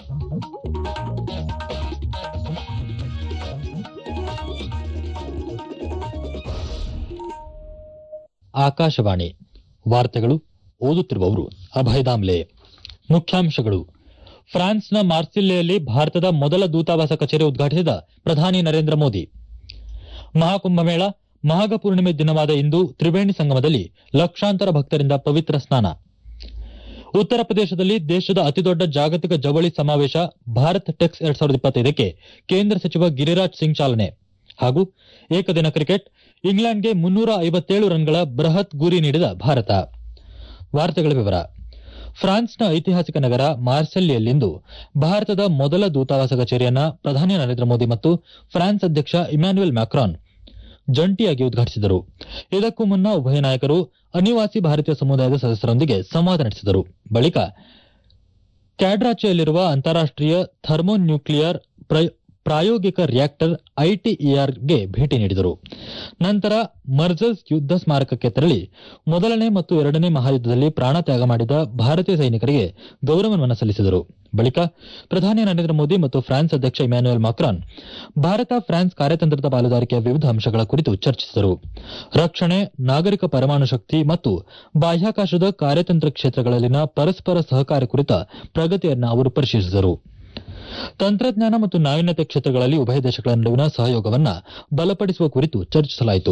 ಆಕಾಶವಾಣಿ ವಾರ್ತೆಗಳು ಓದುತ್ತಿರುವವರು ಅಭಯ ದಾಮ್ಲೆ ಮುಖ್ಯಾಂಶಗಳು ಫ್ರಾನ್ಸ್ನ ಮಾರ್ಸಿಲ್ಲೆಯಲ್ಲಿ ಭಾರತದ ಮೊದಲ ದೂತಾವಾಸ ಕಚೇರಿ ಉದ್ಘಾಟಿಸಿದ ಪ್ರಧಾನಿ ನರೇಂದ್ರ ಮೋದಿ ಮಹಾಕುಂಭಮೇಳ ಮಾಘ ಪೂರ್ಣಿಮೆ ದಿನವಾದ ಇಂದು ತ್ರಿವೇಣಿ ಸಂಗಮದಲ್ಲಿ ಲಕ್ಷಾಂತರ ಭಕ್ತರಿಂದ ಪವಿತ್ರ ಸ್ನಾನ ಉತ್ತರ ಪ್ರದೇಶದಲ್ಲಿ ದೇಶದ ಅತಿದೊಡ್ಡ ಜಾಗತಿಕ ಜವಳಿ ಸಮಾವೇಶ ಭಾರತ್ ಟೆಕ್ಸ್ ಎರಡ್ ಸಾವಿರದ ಇಪ್ಪತ್ತೈದಕ್ಕೆ ಕೇಂದ್ರ ಸಚಿವ ಗಿರಿರಾಜ್ ಸಿಂಗ್ ಚಾಲನೆ ಹಾಗೂ ಏಕದಿನ ಕ್ರಿಕೆಟ್ ಇಂಗ್ಲೆಂಡ್ಗೆ ಮುನ್ನೂರ ಐವತ್ತೇಳು ರನ್ಗಳ ಬೃಹತ್ ಗುರಿ ನೀಡಿದ ಭಾರತ ವಾರ್ತೆಗಳ ವಿವರ ಫ್ರಾನ್ಸ್ನ ಐತಿಹಾಸಿಕ ನಗರ ಮಾರ್ಸೆಲ್ಲಿಯಲ್ಲಿಂದು ಭಾರತದ ಮೊದಲ ದೂತಾವಾಸ ಕಚೇರಿಯನ್ನ ಪ್ರಧಾನಿ ನರೇಂದ್ರ ಮೋದಿ ಮತ್ತು ಫ್ರಾನ್ಸ್ ಅಧ್ಯಕ್ಷ ಇಮ್ಯಾನ್ಯುಯಲ್ ಮ್ಯಾಕ್ರಾನ್ ಜಂಟಿಯಾಗಿ ಉದ್ಘಾಟಿಸಿದರು ಇದಕ್ಕೂ ಮುನ್ನ ಉಭಯ ನಾಯಕರು ಅನಿವಾಸಿ ಭಾರತೀಯ ಸಮುದಾಯದ ಸದಸ್ಯರೊಂದಿಗೆ ಸಂವಾದ ನಡೆಸಿದರು ಬಳಿಕ ಕ್ಯಾಡ್ರಾಚೆಯಲ್ಲಿರುವ ಅಂತಾರಾಷ್ಟೀಯ ಥರ್ಮೋನ್ಯೂಕ್ಲಿಯರ್ ಪ್ರಾಯೋಗಿಕ ರಿಯಾಕ್ಟರ್ ಐಟಿಇಆರ್ಗೆ ಭೇಟಿ ನೀಡಿದರು ನಂತರ ಮರ್ಜಲ್ಸ್ ಯುದ್ಧ ಸ್ಮಾರಕಕ್ಕೆ ತೆರಳಿ ಮೊದಲನೇ ಮತ್ತು ಎರಡನೇ ಮಹಾಯುದ್ದದಲ್ಲಿ ಪ್ರಾಣ ತ್ಯಾಗ ಮಾಡಿದ ಭಾರತೀಯ ಸೈನಿಕರಿಗೆ ಗೌರವ ನಮನ ಸಲ್ಲಿಸಿದರು ಬಳಿಕ ಪ್ರಧಾನಿ ನರೇಂದ್ರ ಮೋದಿ ಮತ್ತು ಫ್ರಾನ್ಸ್ ಅಧ್ಯಕ್ಷ ಇಮ್ಯಾನ್ಯುಯಲ್ ಮಾಕ್ರಾನ್ ಭಾರತ ಫ್ರಾನ್ಸ್ ಕಾರ್ಯತಂತ್ರದ ಪಾಲುದಾರಿಕೆಯ ವಿವಿಧ ಅಂಶಗಳ ಕುರಿತು ಚರ್ಚಿಸಿದರು ರಕ್ಷಣೆ ನಾಗರಿಕ ಪರಮಾಣು ಶಕ್ತಿ ಮತ್ತು ಬಾಹ್ಯಾಕಾಶದ ಕಾರ್ಯತಂತ್ರ ಕ್ಷೇತ್ರಗಳಲ್ಲಿನ ಪರಸ್ಪರ ಸಹಕಾರ ಕುರಿತ ಪ್ರಗತಿಯನ್ನು ಅವರು ಪರಿಶೀಲಿಸಿದರು ತಂತ್ರಜ್ಞಾನ ಮತ್ತು ನಾವೀನ್ಯತೆ ಕ್ಷೇತ್ರಗಳಲ್ಲಿ ಉಭಯ ದೇಶಗಳ ನಡುವಿನ ಸಹಯೋಗವನ್ನು ಬಲಪಡಿಸುವ ಕುರಿತು ಚರ್ಚಿಸಲಾಯಿತು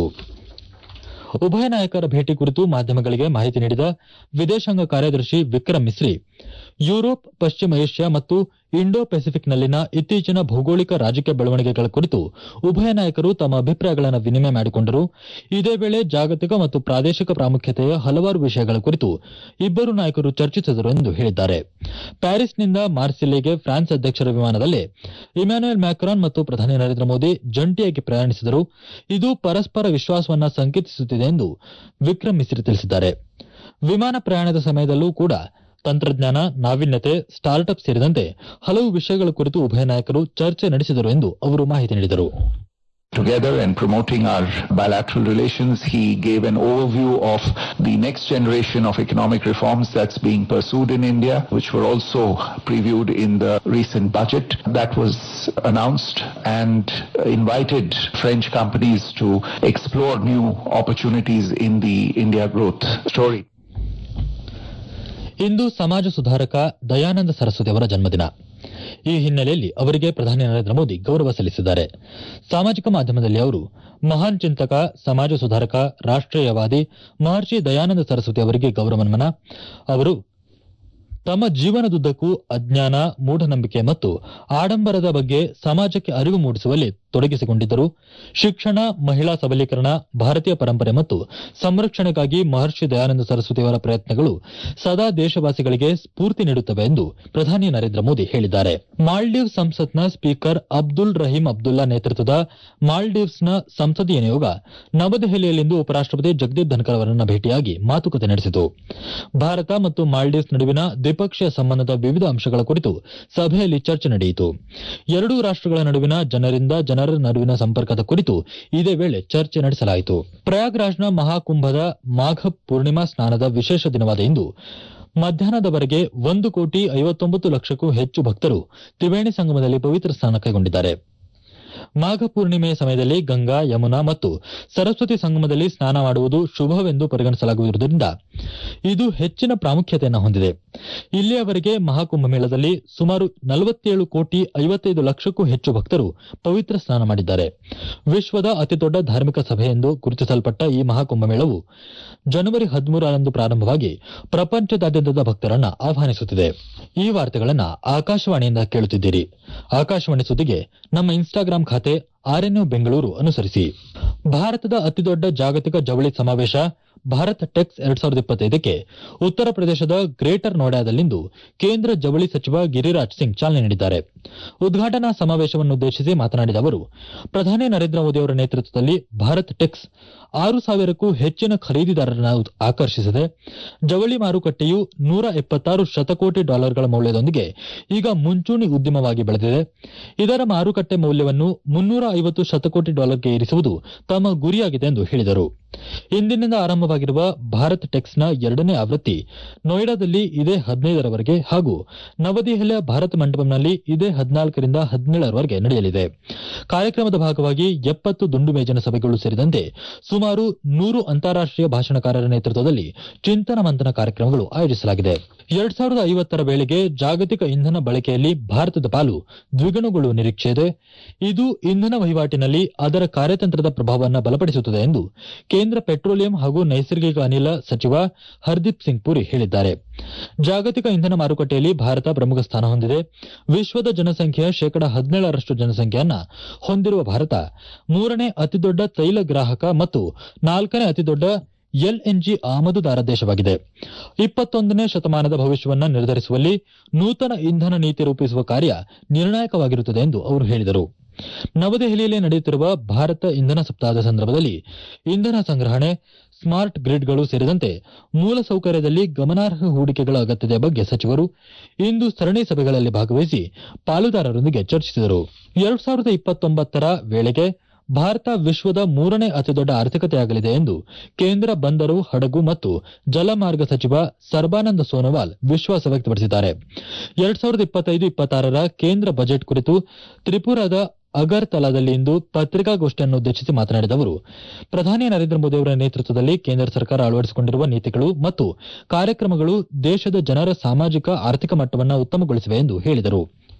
ಉಭಯ ನಾಯಕರ ಭೇಟಿ ಕುರಿತು ಮಾಧ್ಯಮಗಳಿಗೆ ಮಾಹಿತಿ ನೀಡಿದ ವಿದೇಶಾಂಗ ಕಾರ್ಯದರ್ಶಿ ವಿಕ್ರಮ್ ಮಿಸ್ರಿ ಯುರೋಪ್ ಪಶ್ಚಿಮ ಏಷ್ಯಾ ಮತ್ತು ಇಂಡೋ ಪೆಸಿಫಿಕ್ನಲ್ಲಿನ ಇತ್ತೀಚಿನ ಭೌಗೋಳಿಕ ರಾಜಕೀಯ ಬೆಳವಣಿಗೆಗಳ ಕುರಿತು ಉಭಯ ನಾಯಕರು ತಮ್ಮ ಅಭಿಪ್ರಾಯಗಳನ್ನು ವಿನಿಮಯ ಮಾಡಿಕೊಂಡರು ಇದೇ ವೇಳೆ ಜಾಗತಿಕ ಮತ್ತು ಪ್ರಾದೇಶಿಕ ಪ್ರಾಮುಖ್ಯತೆಯ ಹಲವಾರು ವಿಷಯಗಳ ಕುರಿತು ಇಬ್ಬರು ನಾಯಕರು ಚರ್ಚಿಸಿದರು ಎಂದು ಹೇಳಿದ್ದಾರೆ ಪ್ಯಾರಿಸ್ನಿಂದ ಮಾರ್ಸಿಲ್ಲೆಗೆ ಫ್ರಾನ್ಸ್ ಅಧ್ಯಕ್ಷರ ವಿಮಾನದಲ್ಲಿ ಇಮ್ಯಾನ್ಯುಯಲ್ ಮ್ಯಾಕ್ರಾನ್ ಮತ್ತು ಪ್ರಧಾನಿ ನರೇಂದ್ರ ಮೋದಿ ಜಂಟಿಯಾಗಿ ಪ್ರಯಾಣಿಸಿದರು ಇದು ಪರಸ್ಪರ ವಿಶ್ವಾಸವನ್ನ ಸಂಕೇತಿಸುತ್ತಿದೆ ಎಂದು ವಿಕ್ರಮ್ ಮಿಸ್ರಿ ತಿಳಿಸಿದ್ದಾರೆ ವಿಮಾನ ಪ್ರಯಾಣದ ಸಮಯದಲ್ಲೂ ಕೂಡ ತಂತ್ರಜ್ಞಾನ ನಾವೀನ್ಯತೆ ಸ್ಟಾರ್ಟ್ಅಪ್ ಸೇರಿದಂತೆ ಹಲವು ವಿಷಯಗಳ ಕುರಿತು ಉಭಯ ನಾಯಕರು ಚರ್ಚೆ ನಡೆಸಿದರು ಎಂದು ಅವರು ಮಾಹಿತಿ ನೀಡಿದರು together and promoting our bilateral relations. He gave an overview of the next generation of economic reforms that's being pursued in India, which were also previewed in the recent budget that was announced and invited French companies to explore new opportunities in the India growth story. ಇಂದು ಸಮಾಜ ಸುಧಾರಕ ದಯಾನಂದ ಸರಸ್ವತಿ ಅವರ ಜನ್ಮದಿನ ಈ ಹಿನ್ನೆಲೆಯಲ್ಲಿ ಅವರಿಗೆ ಪ್ರಧಾನಿ ನರೇಂದ್ರ ಮೋದಿ ಗೌರವ ಸಲ್ಲಿಸಿದ್ದಾರೆ ಸಾಮಾಜಿಕ ಮಾಧ್ಯಮದಲ್ಲಿ ಅವರು ಮಹಾನ್ ಚಿಂತಕ ಸಮಾಜ ಸುಧಾರಕ ರಾಷ್ಟೀಯವಾದಿ ಮಹರ್ಷಿ ದಯಾನಂದ ಸರಸ್ವತಿ ಅವರಿಗೆ ಗೌರವ ನಮನ ಅವರು ತಮ್ಮ ಜೀವನದುದ್ದಕ್ಕೂ ಅಜ್ಞಾನ ಮೂಢನಂಬಿಕೆ ಮತ್ತು ಆಡಂಬರದ ಬಗ್ಗೆ ಸಮಾಜಕ್ಕೆ ಅರಿವು ಮೂಡಿಸುವಲ್ಲಿ ತೊಡಗಿಸಿಕೊಂಡಿದ್ದರು ಶಿಕ್ಷಣ ಮಹಿಳಾ ಸಬಲೀಕರಣ ಭಾರತೀಯ ಪರಂಪರೆ ಮತ್ತು ಸಂರಕ್ಷಣೆಗಾಗಿ ಮಹರ್ಷಿ ದಯಾನಂದ ಸರಸ್ವತಿ ಅವರ ಪ್ರಯತ್ನಗಳು ಸದಾ ದೇಶವಾಸಿಗಳಿಗೆ ಸ್ಫೂರ್ತಿ ನೀಡುತ್ತವೆ ಎಂದು ಪ್ರಧಾನಿ ನರೇಂದ್ರ ಮೋದಿ ಹೇಳಿದ್ದಾರೆ ಮಾಲ್ಡೀವ್ ಸಂಸತ್ನ ಸ್ಪೀಕರ್ ಅಬ್ದುಲ್ ರಹೀಂ ಅಬ್ದುಲ್ಲಾ ನೇತೃತ್ವದ ಮಾಲ್ಡೀವ್ಸ್ನ ಸಂಸದೀಯ ನಿಯೋಗ ನವದೆಹಲಿಯಲ್ಲಿಂದು ಉಪರಾಷ್ಟಪತಿ ಜಗದೀಪ್ ಧನ್ಕರ್ ಅವರನ್ನ ಭೇಟಿಯಾಗಿ ಮಾತುಕತೆ ನಡೆಸಿತು ಭಾರತ ಮತ್ತು ಮಾಲ್ಡೀವ್ಸ್ ನಡುವಿನ ದ್ವಿಪಕ್ಷೀಯ ಸಂಬಂಧದ ವಿವಿಧ ಅಂಶಗಳ ಕುರಿತು ಸಭೆಯಲ್ಲಿ ಚರ್ಚೆ ನಡೆಯಿತು ಎರಡೂ ರಾಷ್ಟಗಳ ನಡುವಿನ ಜನರಿಂದ ಜನರ ನಡುವಿನ ಸಂಪರ್ಕದ ಕುರಿತು ಇದೇ ವೇಳೆ ಚರ್ಚೆ ನಡೆಸಲಾಯಿತು ಪ್ರಯಾಗ್ರಾಜ್ನ ಮಹಾಕುಂಭದ ಮಾಘ ಪೂರ್ಣಿಮಾ ಸ್ನಾನದ ವಿಶೇಷ ದಿನವಾದ ಇಂದು ಮಧ್ಯಾಹ್ನದವರೆಗೆ ಒಂದು ಕೋಟಿ ಐವತ್ತೊಂಬತ್ತು ಲಕ್ಷಕ್ಕೂ ಹೆಚ್ಚು ಭಕ್ತರು ತ್ರಿವೇಣಿ ಸಂಗಮದಲ್ಲಿ ಪವಿತ್ರ ಸ್ನಾನ ಕೈಗೊಂಡಿದ್ದಾರೆ ಮಾಘ ಪೂರ್ಣಿಮೆಯ ಸಮಯದಲ್ಲಿ ಗಂಗಾ ಯಮುನಾ ಮತ್ತು ಸರಸ್ವತಿ ಸಂಗಮದಲ್ಲಿ ಸ್ನಾನ ಮಾಡುವುದು ಶುಭವೆಂದು ಪರಿಗಣಿಸಲಾಗುವುದರಿಂದ ಇದು ಹೆಚ್ಚಿನ ಪ್ರಾಮುಖ್ಯತೆಯನ್ನು ಹೊಂದಿದೆ ಇಲ್ಲಿಯವರೆಗೆ ಮಹಾಕುಂಭಮೇಳದಲ್ಲಿ ಸುಮಾರು ನಲವತ್ತೇಳು ಕೋಟಿ ಐವತ್ತೈದು ಲಕ್ಷಕ್ಕೂ ಹೆಚ್ಚು ಭಕ್ತರು ಪವಿತ್ರ ಸ್ನಾನ ಮಾಡಿದ್ದಾರೆ ವಿಶ್ವದ ಅತಿದೊಡ್ಡ ಧಾರ್ಮಿಕ ಸಭೆ ಎಂದು ಗುರುತಿಸಲ್ಪಟ್ಟ ಈ ಮಹಾಕುಂಭಮೇಳವು ಜನವರಿ ಹದಿಮೂರರಂದು ಪ್ರಾರಂಭವಾಗಿ ಪ್ರಪಂಚದಾದ್ಯಂತದ ಭಕ್ತರನ್ನ ಆಹ್ವಾನಿಸುತ್ತಿದೆ ಈ ವಾರ್ತೆಗಳನ್ನ ಆಕಾಶವಾಣಿಯಿಂದ ಕೇಳುತ್ತಿದ್ದೀರಿ ಆಕಾಶವಾಣಿ ಸುದ್ದಿಗೆ ನಮ್ಮ ಇನ್ಸ್ಟಾಗ್ರಾಂ ಖಾತೆ ಆರ್ಎನ್ಯು ಬೆಂಗಳೂರು ಅನುಸರಿಸಿ ಭಾರತದ ಅತಿದೊಡ್ಡ ಜಾಗತಿಕ ಜವಳಿ ಸಮಾವೇಶ ಭಾರತ್ ಟೆಕ್ಸ್ ಎರಡ್ ಸಾವಿರದ ಇಪ್ಪತ್ತೈದಕ್ಕೆ ಉತ್ತರ ಪ್ರದೇಶದ ಗ್ರೇಟರ್ ನೋಯ್ಡಾದಲ್ಲಿಂದು ಕೇಂದ್ರ ಜವಳಿ ಸಚಿವ ಗಿರಿರಾಜ್ ಸಿಂಗ್ ಚಾಲನೆ ನೀಡಿದ್ದಾರೆ ಉದ್ಘಾಟನಾ ಸಮಾವೇಶವನ್ನುದ್ದೇಶಿಸಿ ಮಾತನಾಡಿದ ಅವರು ಪ್ರಧಾನಿ ನರೇಂದ್ರ ಮೋದಿ ಅವರ ನೇತೃತ್ವದಲ್ಲಿ ಭಾರತ್ ಟೆಕ್ಸ್ ಆರು ಸಾವಿರಕ್ಕೂ ಹೆಚ್ಚಿನ ಖರೀದಿದಾರರನ್ನು ಆಕರ್ಷಿಸಿದೆ ಜವಳಿ ಮಾರುಕಟ್ಟೆಯು ನೂರ ಎಪ್ಪತ್ತಾರು ಶತಕೋಟಿ ಡಾಲರ್ಗಳ ಮೌಲ್ಯದೊಂದಿಗೆ ಈಗ ಮುಂಚೂಣಿ ಉದ್ಯಮವಾಗಿ ಬೆಳೆದಿದೆ ಇದರ ಮಾರುಕಟ್ಟೆ ಮೌಲ್ಯವನ್ನು ಮುನ್ನೂರ ಐವತ್ತು ಶತಕೋಟಿ ಡಾಲರ್ಗೆ ಏರಿಸುವುದು ತಮ್ಮ ಗುರಿಯಾಗಿದೆ ಎಂದು ಹೇಳಿದರು ಇಂದಿನಿಂದ ಆರಂಭವಾಗಿರುವ ಭಾರತ್ ಟೆಕ್ಸ್ನ ಎರಡನೇ ಆವೃತ್ತಿ ನೋಯ್ಡಾದಲ್ಲಿ ಇದೇ ಹದಿನೈದರವರೆಗೆ ಹಾಗೂ ನವದೆಹಲಿಯ ಭಾರತ್ ಮಂಟಪಂನಲ್ಲಿ ಇದೇ ಹದಿನಾಲ್ಕರಿಂದ ಹದಿನೇಳರವರೆಗೆ ನಡೆಯಲಿದೆ ಕಾರ್ಯಕ್ರಮದ ಭಾಗವಾಗಿ ಎಪ್ಪತ್ತು ದುಂಡು ಮೇಜಿನ ಸಭೆಗಳು ಸೇರಿದಂತೆ ಸುಮಾರು ನೂರು ಅಂತಾರಾಷ್ಟೀಯ ಭಾಷಣಕಾರರ ನೇತೃತ್ವದಲ್ಲಿ ಚಿಂತನ ಮಂಥನ ಕಾರ್ಯಕ್ರಮಗಳು ಆಯೋಜಿಸಲಾಗಿದೆ ಎರಡ್ ಸಾವಿರದ ಐವತ್ತರ ವೇಳೆಗೆ ಜಾಗತಿಕ ಇಂಧನ ಬಳಕೆಯಲ್ಲಿ ಭಾರತದ ಪಾಲು ದ್ವಿಗುಣಗೊಳ್ಳುವ ನಿರೀಕ್ಷೆ ಇದೆ ಇದು ಇಂಧನ ವಹಿವಾಟಿನಲ್ಲಿ ಅದರ ಕಾರ್ಯತಂತ್ರದ ಪ್ರಭಾವವನ್ನು ಬಲಪಡಿಸುತ್ತದೆ ಎಂದು ಕೇಂದ್ರ ಪೆಟ್ರೋಲಿಯಂ ಹಾಗೂ ನೈಸರ್ಗಿಕ ಅನಿಲ ಸಚಿವ ಹರ್ದೀಪ್ ಸಿಂಗ್ ಪುರಿ ಹೇಳಿದ್ದಾರೆ ಜಾಗತಿಕ ಇಂಧನ ಮಾರುಕಟ್ಟೆಯಲ್ಲಿ ಭಾರತ ಪ್ರಮುಖ ಸ್ಥಾನ ಹೊಂದಿದೆ ವಿಶ್ವದ ಜನಸಂಖ್ಯೆಯ ಶೇಕಡ ಹದಿನೇಳರಷ್ಟು ಜನಸಂಖ್ಯೆಯನ್ನ ಹೊಂದಿರುವ ಭಾರತ ಮೂರನೇ ಅತಿದೊಡ್ಡ ತೈಲ ಗ್ರಾಹಕ ಮತ್ತು ನಾಲ್ಕನೇ ಅತಿದೊಡ್ಡ ಎಲ್ಎನ್ಜಿ ಆಮದುದಾರ ದೇಶವಾಗಿದೆ ಇಪ್ಪತ್ತೊಂದನೇ ಶತಮಾನದ ಭವಿಷ್ಯವನ್ನ ನಿರ್ಧರಿಸುವಲ್ಲಿ ನೂತನ ಇಂಧನ ನೀತಿ ರೂಪಿಸುವ ಕಾರ್ಯ ನಿರ್ಣಾಯಕವಾಗಿರುತ್ತದೆ ಎಂದು ಅವರು ಹೇಳಿದರು ನವದೆಹಲಿಯಲ್ಲಿ ನಡೆಯುತ್ತಿರುವ ಭಾರತ ಇಂಧನ ಸಪ್ತಾಹದ ಸಂದರ್ಭದಲ್ಲಿ ಇಂಧನ ಸಂಗ್ರಹಣೆ ಸ್ಮಾರ್ಟ್ ಗ್ರಿಡ್ಗಳು ಸೇರಿದಂತೆ ಮೂಲಸೌಕರ್ಯದಲ್ಲಿ ಗಮನಾರ್ಹ ಹೂಡಿಕೆಗಳ ಅಗತ್ಯತೆಯ ಬಗ್ಗೆ ಸಚಿವರು ಇಂದು ಸರಣಿ ಸಭೆಗಳಲ್ಲಿ ಭಾಗವಹಿಸಿ ಪಾಲುದಾರರೊಂದಿಗೆ ಚರ್ಚಿಸಿದರು ಎರಡ್ ಸಾವಿರದ ಇಪ್ಪತ್ತೊಂಬತ್ತರ ವೇಳೆಗೆ ಭಾರತ ವಿಶ್ವದ ಮೂರನೇ ಅತಿದೊಡ್ಡ ಆರ್ಥಿಕತೆಯಾಗಲಿದೆ ಎಂದು ಕೇಂದ್ರ ಬಂದರು ಹಡಗು ಮತ್ತು ಜಲಮಾರ್ಗ ಸಚಿವ ಸರ್ಬಾನಂದ ಸೋನೋವಾಲ್ ವಿಶ್ವಾಸ ವ್ಯಕ್ತಪಡಿಸಿದ್ದಾರೆ ಎರಡ್ ಸಾವಿರದ ಇಪ್ಪತ್ತೈದು ಇಪ್ಪತ್ತಾರರ ಕೇಂದ್ರ ಬಜೆಟ್ ಕುರಿತು ತ್ರಿಪುರಾದ ಅಗರ್ತಲಾದಲ್ಲಿಂದು ಪತ್ರಿಕಾಗೋಷ್ಠಿಯನ್ನು ಉದ್ದೇಶಿಸಿ ಮಾತನಾಡಿದ ಅವರು ಪ್ರಧಾನಿ ನರೇಂದ್ರ ಮೋದಿ ಅವರ ನೇತೃತ್ವದಲ್ಲಿ ಕೇಂದ್ರ ಸರ್ಕಾರ ಅಳವಡಿಸಿಕೊಂಡಿರುವ ನೀತಿಗಳು ಮತ್ತು ಕಾರ್ಯಕ್ರಮಗಳು ದೇಶದ ಜನರ ಸಾಮಾಜಿಕ ಆರ್ಥಿಕ ಮಟ್ಟವನ್ನು ಉತ್ತಮಗೊಳಿಸಿವೆ ಎಂದು ಹೇಳಿದರು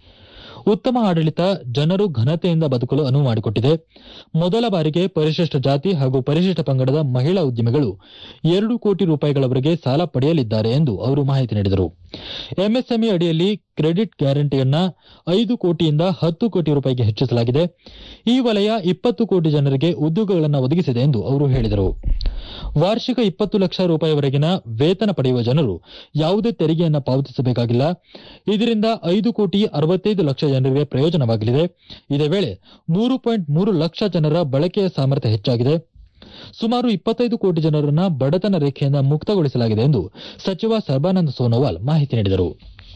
ಉತ್ತಮ ಆಡಳಿತ ಜನರು ಘನತೆಯಿಂದ ಬದುಕಲು ಅನುವು ಮಾಡಿಕೊಟ್ಟಿದೆ ಮೊದಲ ಬಾರಿಗೆ ಪರಿಶಿಷ್ಟ ಜಾತಿ ಹಾಗೂ ಪರಿಶಿಷ್ಟ ಪಂಗಡದ ಮಹಿಳಾ ಉದ್ಯಮಿಗಳು ಎರಡು ಕೋಟಿ ರೂಪಾಯಿಗಳವರೆಗೆ ಸಾಲ ಪಡೆಯಲಿದ್ದಾರೆ ಎಂದು ಅವರು ಮಾಹಿತಿ ನೀಡಿದರು ಎಂಎಸ್ಎಂಇ ಅಡಿಯಲ್ಲಿ ಕ್ರೆಡಿಟ್ ಗ್ಯಾರಂಟಿಯನ್ನ ಐದು ಕೋಟಿಯಿಂದ ಹತ್ತು ಕೋಟಿ ರೂಪಾಯಿಗೆ ಹೆಚ್ಚಿಸಲಾಗಿದೆ ಈ ವಲಯ ಇಪ್ಪತ್ತು ಕೋಟಿ ಜನರಿಗೆ ಉದ್ಯೋಗಗಳನ್ನು ಒದಗಿಸಿದೆ ಎಂದು ಅವರು ಹೇಳಿದರು ವಾರ್ಷಿಕ ಇಪ್ಪತ್ತು ಲಕ್ಷ ರೂಪಾಯಿವರೆಗಿನ ವೇತನ ಪಡೆಯುವ ಜನರು ಯಾವುದೇ ತೆರಿಗೆಯನ್ನು ಪಾವತಿಸಬೇಕಾಗಿಲ್ಲ ಇದರಿಂದ ಐದು ಕೋಟಿ ಅರವತ್ತೈದು ಲಕ್ಷ ಜನರಿಗೆ ಪ್ರಯೋಜನವಾಗಲಿದೆ ಇದೇ ವೇಳೆ ಮೂರು ಪಾಯಿಂಟ್ ಮೂರು ಲಕ್ಷ ಜನರ ಬಳಕೆಯ ಸಾಮರ್ಥ್ಯ ಹೆಚ್ಚಾಗಿದೆ ಸುಮಾರು ಇಪ್ಪತ್ತೈದು ಕೋಟಿ ಜನರನ್ನ ಬಡತನ ರೇಖೆಯಿಂದ ಮುಕ್ತಗೊಳಿಸಲಾಗಿದೆ ಎಂದು ಸಚಿವ ಸರ್ಬಾನಂದ ಸೋನೋವಾಲ್ ಮಾಹಿತಿ ನೀಡಿದರು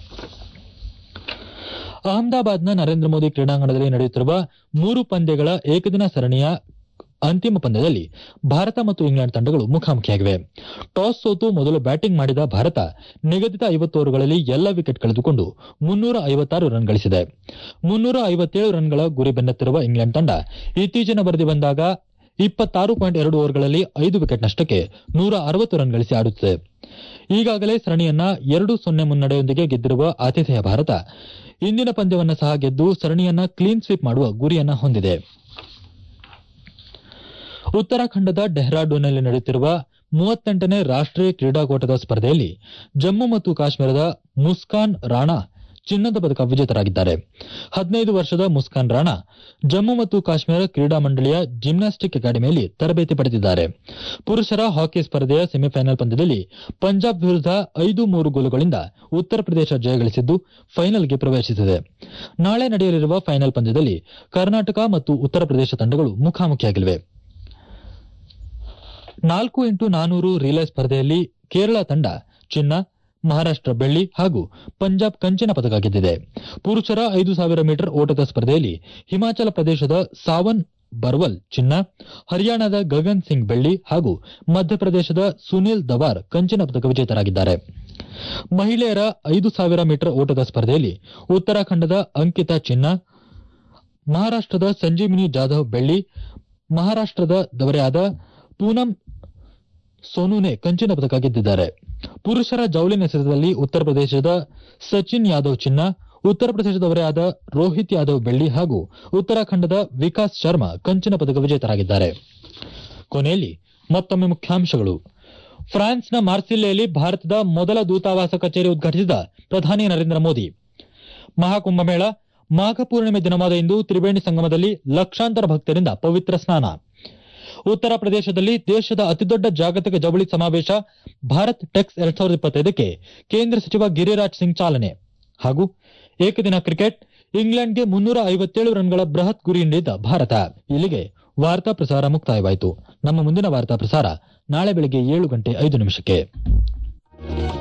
ಅಹಮದಾಬಾದ್ನ ನರೇಂದ್ರ ಮೋದಿ ಕ್ರೀಡಾಂಗಣದಲ್ಲಿ ನಡೆಯುತ್ತಿರುವ ಮೂರು ಪಂದ್ಯಗಳ ಏಕದಿನ ಸರಣಿಯ ಅಂತಿಮ ಪಂದ್ಯದಲ್ಲಿ ಭಾರತ ಮತ್ತು ಇಂಗ್ಲೆಂಡ್ ತಂಡಗಳು ಮುಖಾಮುಖಿಯಾಗಿವೆ ಟಾಸ್ ಸೋತು ಮೊದಲು ಬ್ಯಾಟಿಂಗ್ ಮಾಡಿದ ಭಾರತ ನಿಗದಿತ ಐವತ್ತು ಓವರ್ಗಳಲ್ಲಿ ಎಲ್ಲ ವಿಕೆಟ್ ಕಳೆದುಕೊಂಡು ಮುನ್ನೂರ ಐವತ್ತಾರು ರನ್ ಗಳಿಸಿದೆ ಮುನ್ನೂರ ಐವತ್ತೇಳು ರನ್ಗಳ ಗುರಿ ಬೆನ್ನತ್ತಿರುವ ಇಂಗ್ಲೆಂಡ್ ತಂಡ ಇತ್ತೀಚಿನ ವರದಿ ಬಂದಾಗ ಇಪ್ಪತ್ತಾರು ಪಾಯಿಂಟ್ ಎರಡು ಓವರ್ಗಳಲ್ಲಿ ಐದು ವಿಕೆಟ್ ನಷ್ಟಕ್ಕೆ ನೂರ ಅರವತ್ತು ರನ್ ಗಳಿಸಿ ಆಡುತ್ತಿದೆ ಈಗಾಗಲೇ ಸರಣಿಯನ್ನ ಎರಡು ಸೊನ್ನೆ ಮುನ್ನಡೆಯೊಂದಿಗೆ ಗೆದ್ದಿರುವ ಆತಿಥೇಯ ಭಾರತ ಇಂದಿನ ಪಂದ್ಯವನ್ನ ಸಹ ಗೆದ್ದು ಸರಣಿಯನ್ನ ಕ್ಲೀನ್ ಸ್ವೀಪ್ ಮಾಡುವ ಗುರಿಯನ್ನ ಹೊಂದಿದೆ ಉತ್ತರಾಖಂಡದ ಡೆಹ್ರಾಡೂನ್ನಲ್ಲಿ ನಡೆಯುತ್ತಿರುವ ಮೂವತ್ತೆಂಟನೇ ರಾಷ್ಟೀಯ ಕ್ರೀಡಾಕೂಟದ ಸ್ಪರ್ಧೆಯಲ್ಲಿ ಜಮ್ಮು ಮತ್ತು ಕಾಶ್ಮೀರದ ಮುಸ್ಕಾನ್ ರಾಣಾ ಚಿನ್ನದ ಪದಕ ವಿಜೇತರಾಗಿದ್ದಾರೆ ಹದಿನೈದು ವರ್ಷದ ಮುಸ್ಕಾನ್ ರಾಣಾ ಜಮ್ಮು ಮತ್ತು ಕಾಶ್ಮೀರ ಕ್ರೀಡಾ ಮಂಡಳಿಯ ಜಿಮ್ನಾಸ್ಟಿಕ್ ಅಕಾಡೆಮಿಯಲ್ಲಿ ತರಬೇತಿ ಪಡೆದಿದ್ದಾರೆ ಪುರುಷರ ಹಾಕಿ ಸ್ಪರ್ಧೆಯ ಸೆಮಿಫೈನಲ್ ಪಂದ್ಯದಲ್ಲಿ ಪಂಜಾಬ್ ವಿರುದ್ಧ ಐದು ಮೂರು ಗೋಲುಗಳಿಂದ ಉತ್ತರ ಪ್ರದೇಶ ಜಯಗಳಿಸಿದ್ದು ಫೈನಲ್ಗೆ ಪ್ರವೇಶಿಸಿದೆ ನಾಳೆ ನಡೆಯಲಿರುವ ಫೈನಲ್ ಪಂದ್ಯದಲ್ಲಿ ಕರ್ನಾಟಕ ಮತ್ತು ಉತ್ತರ ಪ್ರದೇಶ ತಂಡಗಳು ಮುಖಾಮುಖಿಯಾಗಲಿವೆ ನಾಲ್ಕು ಇಂಟು ನಾನೂರು ರಿಲೇ ಸ್ಪರ್ಧೆಯಲ್ಲಿ ಕೇರಳ ತಂಡ ಚಿನ್ನ ಮಹಾರಾಷ್ಟ್ರ ಬೆಳ್ಳಿ ಹಾಗೂ ಪಂಜಾಬ್ ಕಂಚಿನ ಪದಕ ಗೆದ್ದಿದೆ ಪುರುಷರ ಐದು ಸಾವಿರ ಮೀಟರ್ ಓಟದ ಸ್ಪರ್ಧೆಯಲ್ಲಿ ಹಿಮಾಚಲ ಪ್ರದೇಶದ ಸಾವನ್ ಬರ್ವಲ್ ಚಿನ್ನ ಹರಿಯಾಣದ ಗಗನ್ ಸಿಂಗ್ ಬೆಳ್ಳಿ ಹಾಗೂ ಮಧ್ಯಪ್ರದೇಶದ ಸುನೀಲ್ ದವಾರ್ ಕಂಚಿನ ಪದಕ ವಿಜೇತರಾಗಿದ್ದಾರೆ ಮಹಿಳೆಯರ ಐದು ಸಾವಿರ ಮೀಟರ್ ಓಟದ ಸ್ಪರ್ಧೆಯಲ್ಲಿ ಉತ್ತರಾಖಂಡದ ಅಂಕಿತಾ ಚಿನ್ನ ಮಹಾರಾಷ್ಟ್ರದ ಸಂಜೀವಿನಿ ಜಾಧವ್ ಬೆಳ್ಳಿ ಮಹಾರಾಷ್ಟ್ರದ ದವರೆಯಾದ ಪೂನಂ ಸೋನುನೆ ಕಂಚಿನ ಪದಕ ಗೆದ್ದಿದ್ದಾರೆ ಪುರುಷರ ಜೌಲಿನ್ ಎಸೆತದಲ್ಲಿ ಉತ್ತರ ಪ್ರದೇಶದ ಸಚಿನ್ ಯಾದವ್ ಚಿನ್ನ ಉತ್ತರ ಪ್ರದೇಶದವರೇ ಆದ ರೋಹಿತ್ ಯಾದವ್ ಬೆಳ್ಳಿ ಹಾಗೂ ಉತ್ತರಾಖಂಡದ ವಿಕಾಸ್ ಶರ್ಮಾ ಕಂಚಿನ ಪದಕ ವಿಜೇತರಾಗಿದ್ದಾರೆ ಕೊನೆಯಲ್ಲಿ ಮತ್ತೊಮ್ಮೆ ಮುಖ್ಯಾಂಶಗಳು ಫ್ರಾನ್ಸ್ನ ಮಾರ್ಸಿಲ್ಲೆಯಲ್ಲಿ ಭಾರತದ ಮೊದಲ ದೂತಾವಾಸ ಕಚೇರಿ ಉದ್ಘಾಟಿಸಿದ ಪ್ರಧಾನಿ ನರೇಂದ್ರ ಮೋದಿ ಮಹಾಕುಂಭಮೇಳ ಮಾಘ ಪೂರ್ಣಿಮೆ ದಿನವಾದ ಇಂದು ತ್ರಿವೇಣಿ ಸಂಗಮದಲ್ಲಿ ಲಕ್ಷಾಂತರ ಭಕ್ತರಿಂದ ಪವಿತ್ರ ಸ್ನಾನ ಉತ್ತರ ಪ್ರದೇಶದಲ್ಲಿ ದೇಶದ ಅತಿದೊಡ್ಡ ಜಾಗತಿಕ ಜವಳಿ ಸಮಾವೇಶ ಭಾರತ್ ಟೆಕ್ಸ್ ಎರಡ್ ಸಾವಿರದ ಇಪ್ಪತ್ತೈದಕ್ಕೆ ಕೇಂದ್ರ ಸಚಿವ ಗಿರಿರಾಜ್ ಸಿಂಗ್ ಚಾಲನೆ ಹಾಗೂ ಏಕದಿನ ಕ್ರಿಕೆಟ್ ಇಂಗ್ಲೆಂಡ್ಗೆ ಮುನ್ನೂರ ಐವತ್ತೇಳು ರನ್ಗಳ ಬೃಹತ್ ಗುರಿ ನೀಡಿದ ಭಾರತ ಇಲ್ಲಿಗೆ ವಾರ್ತಾ ಪ್ರಸಾರ ಮುಕ್ತಾಯವಾಯಿತು ನಮ್ಮ ಮುಂದಿನ ವಾರ್ತಾ ಪ್ರಸಾರ ನಾಳೆ ಬೆಳಗ್ಗೆ ಏಳು ಗಂಟೆ ಐದು ನಿಮಿಷಕ್ಕೆ